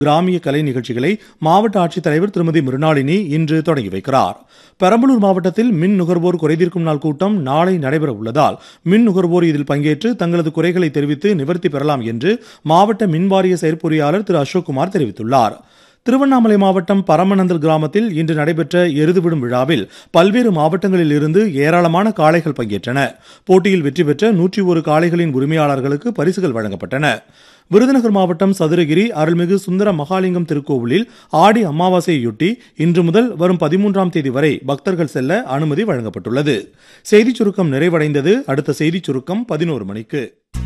கிராமிய கலை நிகழ்ச்சிகளை மாவட்ட ஆட்சித்தலைவர் திருமதி மிருணாளினி இன்று தொடங்கி வைக்கிறார் பெரம்பலூர் மாவட்டத்தில் மின் நுகர்வோர் குறைதீர்க்கும் நாள் கூட்டம் நாளை நடைபெற உள்ளதால் மின் நுகர்வோர் இதில் பங்கேற்று தங்களது குறைகளை தெரிவித்து நிவர்த்தி பெறலாம் என்று மாவட்ட மின்வாரிய செயற்பொறியாளர் திரு அசோக்குமார் தெரிவித்துள்ளார் திருவண்ணாமலை மாவட்டம் பரமநந்தல் கிராமத்தில் இன்று நடைபெற்ற எருதுவிடும் விழாவில் பல்வேறு மாவட்டங்களில் இருந்து ஏராளமான காளைகள் பங்கேற்றன போட்டியில் வெற்றி பெற்ற நூற்றி ஒரு காளைகளின் உரிமையாளர்களுக்கு பரிசுகள் வழங்கப்பட்டன விருதுநகர் மாவட்டம் சதுரகிரி அருள்மிகு சுந்தர மகாலிங்கம் திருக்கோவிலில் ஆடி அமாவாசையொட்டி இன்று முதல் வரும் பதிமூன்றாம் தேதி வரை பக்தர்கள் செல்ல அனுமதி வழங்கப்பட்டுள்ளது செய்திச் சுருக்கம் நிறைவடைந்தது அடுத்த செய்திச் சுருக்கம் பதினோரு மணிக்கு